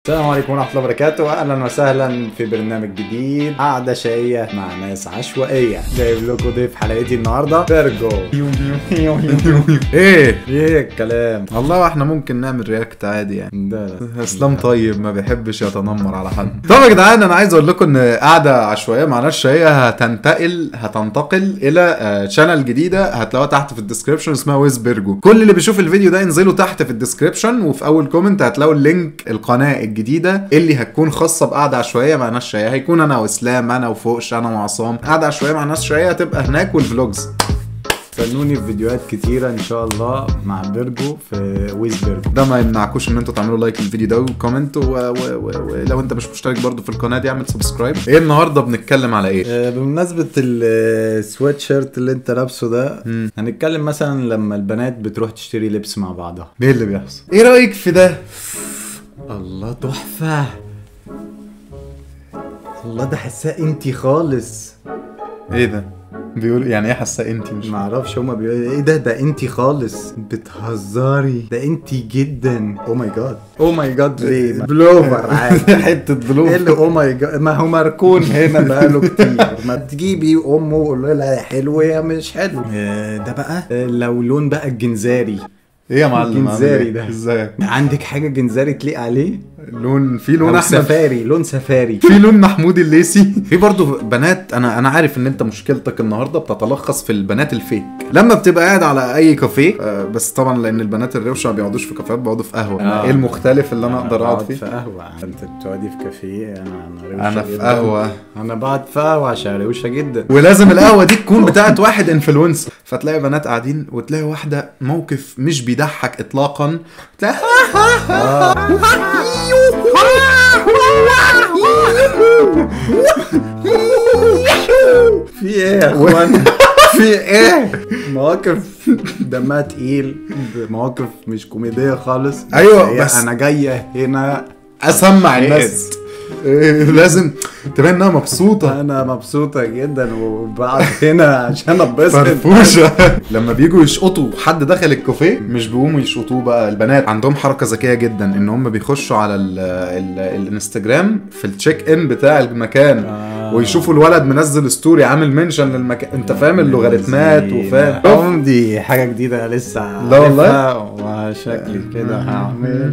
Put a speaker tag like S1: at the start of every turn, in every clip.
S1: السلام عليكم ورحمة الله وبركاته أهلا وسهلا في برنامج جديد قعدة شقية مع ناس عشوائية جايب لكم ضيف حلقتي النهاردة فيرجو
S2: ايه
S1: ايه الكلام
S2: والله احنا ممكن نعمل رياكت عادي يعني
S1: ده
S2: اسلام طيب ما بيحبش يتنمر على حد طب يا جدعان انا عايز اقول لكم ان قاعده عشوائيه مع ناس شقيه هتنتقل هتنتقل الى شانل جديده هتلاقوها تحت في الديسكربشن اسمها ويز بيرجو كل اللي بيشوف الفيديو ده ينزلوا تحت في الديسكربشن وفي اول كومنت هتلاقوا اللينك القناه الجديده اللي هتكون خاصه بقعده عشوائيه مع ناس شقيه هيكون انا واسلام انا وفوقش انا وعصام قعده عشوائيه مع ناس شقيه هتبقى هناك والفلوجز
S1: استنوني في فيديوهات كتيرة إن شاء الله مع بيرجو في ويز بيرجو
S2: ده ما يمنعكوش ان انتوا تعملوا لايك للفيديو ده وكومنت و- و- و- ولو انت مش مشترك برضو في القناه دي اعمل سبسكرايب ايه النهارده بنتكلم على ايه
S1: آه، بمناسبة السويت شيرت اللي انت لابسه ده
S2: مم.
S1: هنتكلم مثلا لما البنات بتروح تشتري لبس مع بعضها
S2: ايه اللي بيحصل ايه رايك في ده
S1: الله تحفة الله ده حساه انتي خالص
S2: ايه ده بيقول يعني ايه حاسه انت مش
S1: معرفش هما بيقولوا ايه ده ده انتي خالص بتهزري ده انتي جدا او ماي جاد او ماي جاد ليه بلوفر عادي
S2: حته
S1: ايه
S2: بلوف
S1: اللي او ماي جاد ما هو مركون هنا بقاله كتير ما تجيبي امه وقول لها يا حلو يا مش حلو آه، ده بقى آه، لو لون بقى الجنزاري
S2: ايه يا معلم عامل
S1: جنزاري
S2: إيه؟
S1: ده.
S2: ازيك
S1: عندك حاجه جنزاري تليق عليه
S2: لون في لون
S1: لون
S2: احمد
S1: سفاري لون سفاري
S2: في لون محمود الليسي في برضو بنات انا انا عارف ان انت مشكلتك النهارده بتتلخص في البنات الفيك لما بتبقى قاعد على اي كافيه آه، بس طبعا لان البنات الروشه ما بيقعدوش في كافيهات بيقعدوا في قهوه
S1: آه.
S2: ايه المختلف اللي انا اقدر اقعد
S1: بقعد
S2: فيه
S1: في قهوه انت بتقعدي في كافيه انا انا
S2: انا
S1: روشة
S2: في
S1: جداً.
S2: قهوه
S1: انا بقعد في قهوه عشان روشه جدا
S2: ولازم القهوه دي تكون بتاعت واحد انفلونسر فتلاقي بنات قاعدين وتلاقي واحده موقف مش بيضحك اطلاقا تلاقي
S1: في ايه يا اخوان في ايه مواقف دمها تقيل مواقف مش كوميديه خالص
S2: أيوة،
S1: هي
S2: بس-
S1: انا جايه هنا
S2: اسمع الناس إيه، لازم تبان انها مبسوطه
S1: انا مبسوطه جدا وبقعد هنا عشان اتبسط
S2: فرفوشه لما بيجوا يشقطوا حد دخل الكافيه مش بيقوموا يشقطوه بقى البنات عندهم حركه ذكيه جدا ان هم بيخشوا على ال ال الانستجرام في التشيك ان بتاع المكان
S1: آه.
S2: ويشوفوا الولد منزل ستوري عامل منشن للمكان انت فاهم اللوغاريتمات وفاهم
S1: أم دي حاجه جديده لسه
S2: لا والله.
S1: عارفها وشكلي كده هعمل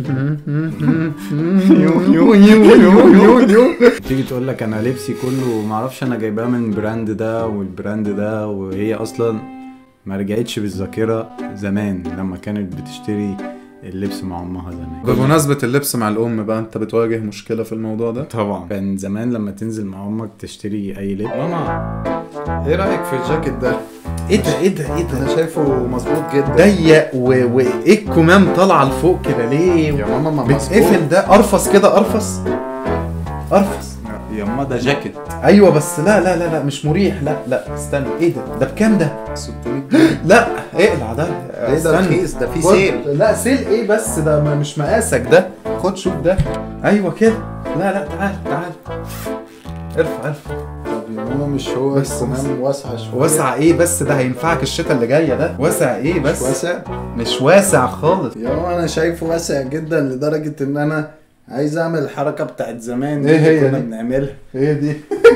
S1: تيجي تقول لك انا لبسي كله ما اعرفش انا جايباه من البراند ده والبراند ده وهي اصلا ما رجعتش بالذاكره زمان لما كانت بتشتري اللبس مع امها زمان
S2: بمناسبة اللبس مع الأم بقى أنت بتواجه مشكلة في الموضوع ده؟
S1: طبعا كان زمان لما تنزل مع امك تشتري اي لبس ماما ايه رايك في الجاكيت ده
S2: إيه ده إيه ده إيه ده؟
S1: انا شايفه مظبوط جدا
S2: ضيق و... وإيه الكمام طالعة لفوق كده ليه؟
S1: يا ماما ما
S2: بتقفل ده أرفص كده أرفص أرفص
S1: يا ماما ده جاكيت
S2: ايوه بس لا لا لا لا مش مريح لا لا استنى ايه ده ده بكام ده
S1: 600 جنيه
S2: لا اقلع ده
S1: ايه ده
S2: استنى.
S1: رخيص ده في
S2: خد-
S1: سيل
S2: لا سيل ايه بس ده ما- مش مقاسك ده خد شوف ده ايوه كده لا لا تعال تعال ارفع ارفع
S1: طب يا ماما مش هو
S2: بس-
S1: الكمام واسعه شويه
S2: واسع ايه بس ده هينفعك الشتاء اللي جايه ده واسع ايه بس
S1: واسع
S2: مش واسع خالص
S1: يا ماما انا شايفه واسع جدا لدرجه ان انا عايز اعمل الحركه بتاعت زمان دي
S2: إيه
S1: اللي
S2: هي
S1: كنا
S2: دي؟
S1: بنعملها
S2: ايه دي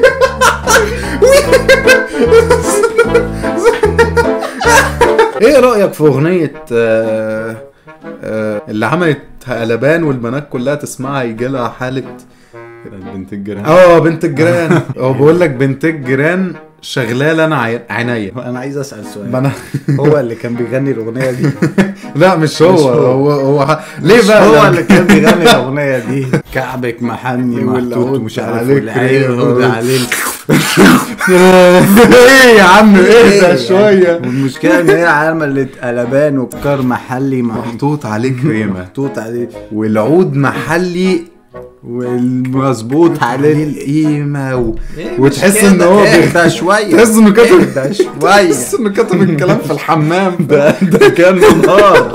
S2: ايه رايك في اغنيه آه آه اللي عملت قلبان والبنات كلها تسمعها يجي لها حاله
S1: بنت الجيران
S2: اه بنت الجيران هو بقول لك بنت الجيران شغاله انا عي- عينيا
S1: انا عايز اسال
S2: ما
S1: سؤال
S2: انا
S1: هو اللي كان بيغني الاغنيه دي
S2: لا مش هو
S1: مش هو.
S2: هو هو, هو ليه
S1: مش
S2: بقى
S1: هو
S2: لا.
S1: اللي كان بيغني الاغنيه دي كعبك محني محطوط
S2: والعود
S1: ومش عارف
S2: عليك
S1: والعين
S2: إيه.
S1: والعود عليك
S2: ايه يا عم ايه ده شويه
S1: والمشكله ان هي عملت قلبان وبكار محلي محطوط
S2: محطوط عليه كريمه
S1: محطوط عليه
S2: والعود محلي
S1: والمظبوط عليه
S2: القيمه و...
S1: إيه
S2: وتحس
S1: مش
S2: ان
S1: كده؟
S2: هو
S1: اهدى شويه
S2: تحس انه كتب
S1: اهدى شويه
S2: تحس انه كتب الكلام في الحمام
S1: ده ده كان نهار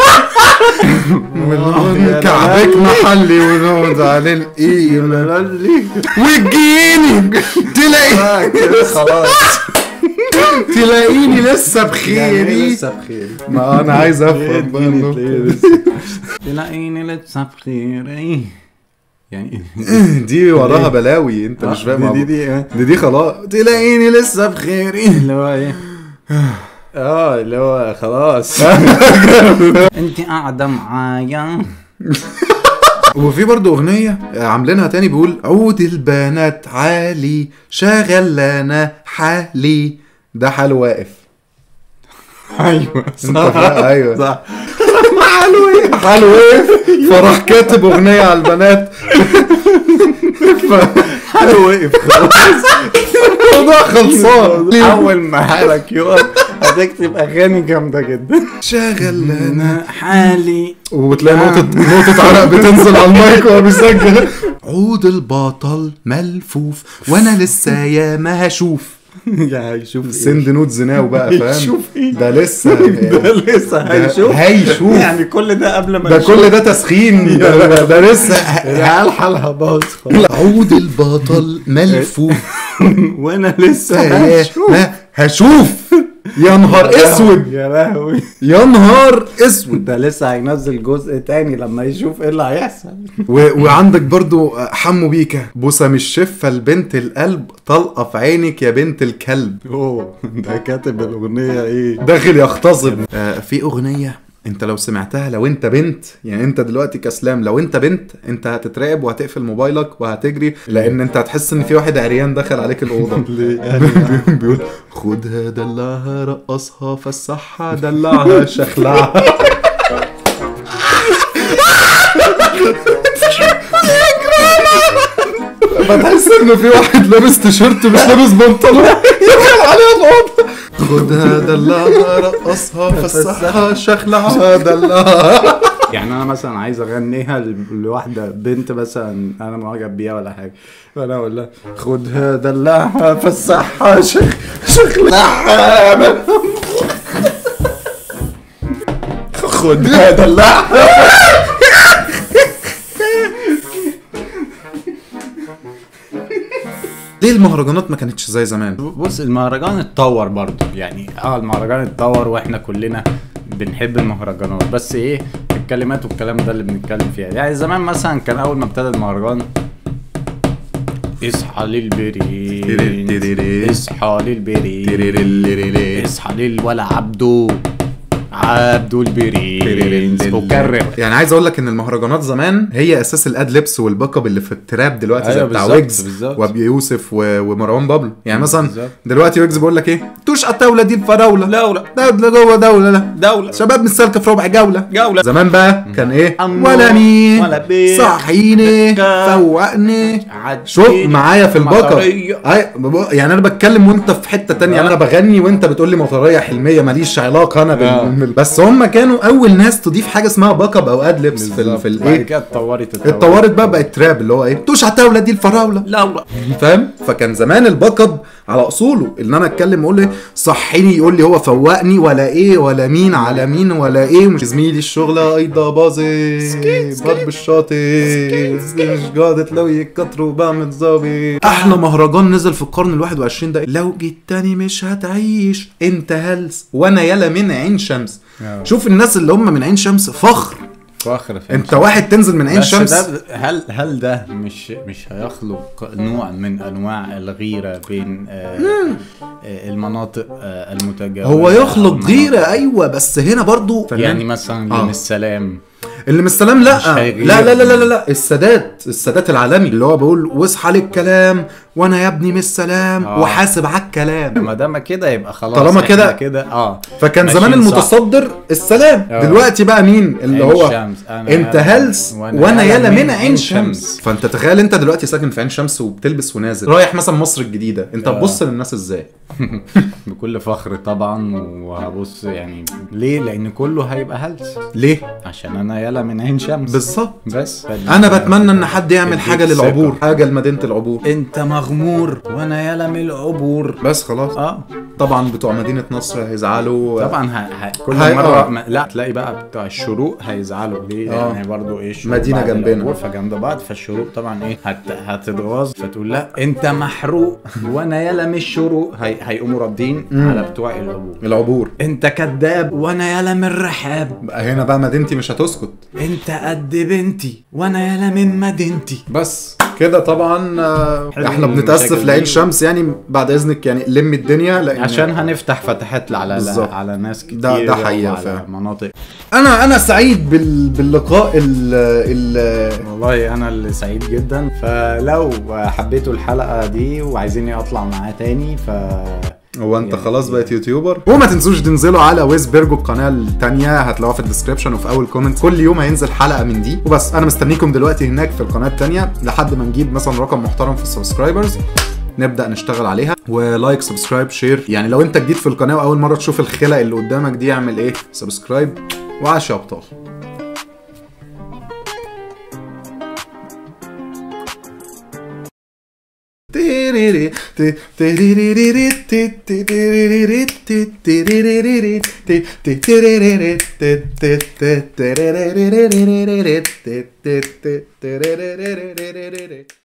S2: من
S1: يا
S2: كعبك
S1: لهوي.
S2: محلي ونقعد عليه القيمه وتجيني تلاقي
S1: كده خلاص
S2: تلاقيني لسه
S1: يعني
S2: بخيري
S1: لسه بخير
S2: ما انا عايز افهم بقى
S1: تلاقيني
S2: إنه-
S1: تلاقيني لسه- تلاقيني لسه بخير ايه يعني
S2: دي وراها بلاوي انت مش فاهم
S1: دي
S2: دي,
S1: دي, دي
S2: دي, دي خلاص تلاقيني لسه بخير
S1: اللي هو ايه اه اللي هو خلاص انت قاعده معايا
S2: وفي برضه اغنيه عاملينها تاني بيقول عود البنات عالي شغل لنا حالي ده حال واقف
S1: ايوه
S2: انت فاهم؟ ايوه
S1: صح
S2: حاله ايه حاله ايه فراح كاتب اغنيه على البنات
S1: حلو وقف خلاص
S2: الموضوع خلصان
S1: اول ما حالك يقف هتكتب اغاني جامده جدا
S2: شغل لنا
S1: انا حالي
S2: وبتلاقي نقطة نقطة عرق بتنزل على المايك وهو بيسجل عود البطل ملفوف وانا لسه يا ما هشوف
S1: يعني شوف
S2: سند نوت زناو بقى فاهم
S1: هيشوف ايه؟
S2: ده لسه
S1: ده لسه هيشوف
S2: هيشوف.
S1: يعني كل ده قبل ما
S2: ده
S1: نشوف.
S2: كل ده تسخين ده, ده, ده لسه
S1: العيال حالها باظ خلاص.
S2: عود البطل ملفوف
S1: وانا لسه
S2: يا
S1: هشوف
S2: ما هشوف يا نهار اسود
S1: يا لهوي
S2: يا نهار اسود
S1: ده لسه هينزل جزء تاني لما يشوف ايه اللي هيحصل
S2: و... وعندك برضو حمو بيكا بوسه مش شفه لبنت القلب طلقه في عينك يا بنت الكلب
S1: اوه ده كاتب الاغنيه ايه
S2: داخل يغتصب آه في اغنيه انت لو سمعتها لو انت بنت يعني انت دلوقتي كسلام لو انت بنت انت هتتراقب وهتقفل موبايلك وهتجري لان انت هتحس ان في واحد عريان دخل عليك الاوضه
S1: ليه يعني
S2: بيقول خدها دلعها رقصها فسحها دلعها شخلعها بتحس ان في واحد لابس تيشيرت مش لابس بنطلون يدخل عليها الاوضه خدها دلعها رقصها فسحها شخلعها دلعها
S1: يعني انا مثلا عايز اغنيها ل- لواحده بنت مثلا انا معجب بيها ولا حاجه فانا اقول لها خدها دلعها فسحها شخ شخلعها خدها دلعها
S2: ليه المهرجانات ما كانتش زي زمان
S1: بص المهرجان اتطور برضه يعني اه المهرجان اتطور واحنا كلنا بنحب المهرجانات بس ايه الكلمات والكلام ده اللي بنتكلم فيها يعني زمان مثلا كان اول ما ابتدى المهرجان اصحى للبريد اصحى للبريد اصحى للولا عبدو عبدو البريد وكرر
S2: يعني عايز اقول لك ان المهرجانات زمان هي اساس الاد ليبس والباك اب اللي في التراب دلوقتي زي
S1: أيوة
S2: بتاع
S1: بالظبط،
S2: ويجز
S1: بالظبط.
S2: وابي يوسف و... ومروان بابلو يعني مثلا
S1: بالظبط.
S2: دلوقتي ويجز بيقول لك ايه توش الطاوله دي الفراوله
S1: دولة
S2: دوله جوه دوله لا
S1: دولة
S2: شباب مش سالكه في ربع جوله
S1: جولة
S2: زمان بقى كان ايه
S1: أمو،
S2: ولا مين
S1: ولا بيه،
S2: صحيني
S1: دكة،
S2: فوقني
S1: عديني،
S2: شوف معايا في البكر
S1: مطرية.
S2: أي بب- يعني انا بتكلم وانت في حته تانية يعني انا بغني وانت بتقول لي مطريه حلميه ماليش علاقه انا
S1: آه.
S2: بال... بس هم كانوا اول ناس تضيف حاجه اسمها باك اب او اد ليبس في ال... في
S1: بعد
S2: الايه
S1: كده اتطورت
S2: اتطورت بقى بقت تراب اللي هو ايه توش على الطاوله دي الفراوله
S1: دولة
S2: فاهم فكان زمان الباك اب على اصوله ان انا اتكلم اقول له صحيني يقول لي هو فوقني ولا ايه ولا مين على مين ولا ايه مش زميلي الشغله ايضا باظي ضرب الشاطئ مش قاعدة لو يكتروا بعمل ظابي احلى مهرجان نزل في القرن ال21 ده لو جيت تاني مش هتعيش انت هلس وانا يلا من عين شمس
S1: آه.
S2: شوف الناس اللي هم من عين شمس فخر
S1: فخر في
S2: انت واحد تنزل من عين
S1: بس
S2: شمس
S1: ده هل هل ده مش مش هيخلق نوع من انواع الغيره بين آه آه المناطق آه المتجاوره
S2: هو يخلق
S1: أو المناطق-
S2: غيره ايوه بس هنا برضو
S1: يعني مثلا
S2: آه.
S1: من السلام
S2: اللي من السلام
S1: مش
S2: لا
S1: هيغير.
S2: لا لا لا لا لا السادات السادات العالمي اللي هو بيقول واصحى للكلام وانا يا ابني من السلام
S1: آه.
S2: وحاسب على الكلام
S1: ما دام كده يبقى خلاص
S2: طالما
S1: إحنا
S2: كده-
S1: كده اه
S2: فكان زمان
S1: ماشيين صح.
S2: المتصدر السلام
S1: آه.
S2: دلوقتي بقى مين اللي
S1: عين
S2: هو
S1: الشمس. أنا
S2: انت
S1: يلا-
S2: هلس وانا يلا من عين شمس
S1: شمس.
S2: فانت تخيل انت دلوقتي ساكن في عين شمس وبتلبس ونازل رايح مثلا مصر الجديده انت
S1: آه.
S2: تبص للناس ازاي
S1: بكل فخر طبعا وهبص يعني ليه لان كله هيبقى هلس
S2: ليه
S1: عشان انا يلا من عين شمس
S2: بالظبط
S1: بس
S2: انا بتمنى ان حد يعمل
S1: يديك
S2: حاجه
S1: ثقة.
S2: للعبور حاجه لمدينه العبور
S1: انت ما مغمور وانا يالا من العبور
S2: بس خلاص
S1: اه
S2: طبعا بتوع مدينه نصر هيزعلوا
S1: طبعا ه... ه... كل
S2: هي-
S1: مره
S2: آه.
S1: ما... لا تلاقي بقى بتوع الشروق هيزعلوا ليه؟
S2: آه.
S1: لان برضه ايه الشروق
S2: مدينة
S1: بعد
S2: جنبنا.
S1: العبور فجنب بعض فالشروق طبعا ايه هت... هتتغاظ فتقول لا انت محروق وانا يالا مش شروق هي... هيقوموا ردين على بتوع العبور
S2: العبور
S1: انت كذاب وانا يالا من رحاب
S2: بقى هنا بقى مدينتي مش هتسكت
S1: انت قد بنتي وانا يالا من مدينتي
S2: بس كده طبعا آه،
S1: حلو
S2: احنا
S1: المشاكل
S2: بنتاسف
S1: دي.
S2: لعين شمس يعني بعد اذنك يعني لم الدنيا لان
S1: عشان هنفتح فتحات على
S2: بالظبط.
S1: على ناس كتير
S2: ده- ده حقيقة
S1: وعلى
S2: فعلا.
S1: مناطق
S2: انا انا سعيد بال... باللقاء ال... ال...
S1: والله انا اللي سعيد جدا فلو حبيتوا الحلقه دي وعايزيني اطلع معاه تاني ف
S2: هو انت
S1: يعني-
S2: خلاص بقيت يوتيوبر وما تنسوش تنزلوا على ويز بيرجو القناه التانية هتلاقوها في الديسكربشن وفي اول كومنت كل يوم هينزل حلقه من دي وبس انا مستنيكم دلوقتي هناك في القناه التانية لحد ما نجيب مثلا رقم محترم في السبسكرايبرز نبدا نشتغل عليها ولايك سبسكرايب شير يعني لو انت جديد في القناه واول مره تشوف الخلق اللي قدامك دي اعمل ايه سبسكرايب وعاش يا ابطال تيريري تي تيريريري تي تي تيريريري تي تيريريري تي تي تيريريري تي تي تي تيريريري تي تي تي تيريريري